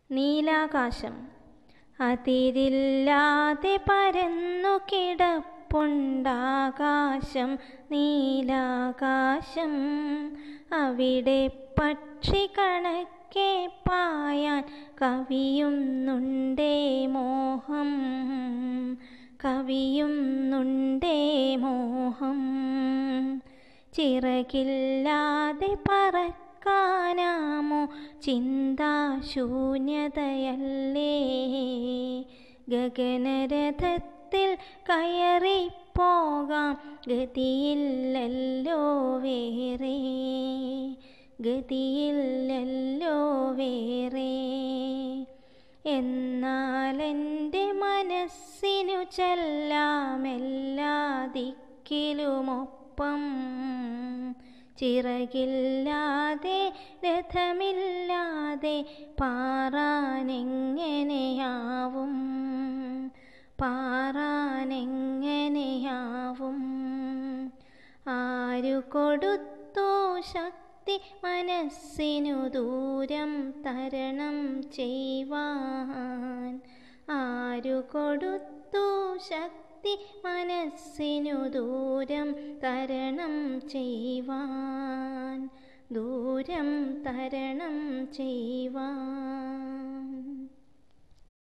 നീലാകാശം അതിരില്ലാതെ പരന്നു കിടപ്പുണ്ടാകാശം നീലാകാശം അവിടെ പക്ഷി കണക്കെ പായാൻ കവിയുന്നുണ്ടേ മോഹം കവിയുന്നുണ്ടേ മോഹം ചിറകില്ലാതെ പറക്കാനാമോ ചിന്താശൂന്യതയല്ലേ ഗഗനരഥത്തിൽ കയറിപ്പോകാം ഗതിയില്ലല്ലോ വേറെ ഗതിയില്ലല്ലോ വേറെ എന്നാലെൻ്റെ മനസ്സിനു ചെല്ലാമെല്ലാ ദിക്കിലുമൊപ്പം ചിറകില്ലാതെ രഥമില്ലാതെ പാറാനെങ്ങനെയാവും പാറാനെങ്ങനെയാവും ആരു കൊടുത്തു ശക്തി മനസ്സിനു ദൂരം തരണം ചെയ്യുവാൻ ആരു കൊടുത്തു ശക്തി മനസ്സിനു ദൂരം തരണം ചെയ്യുവാൻ ദൂരം തരണം ചെയ്യുവാൻ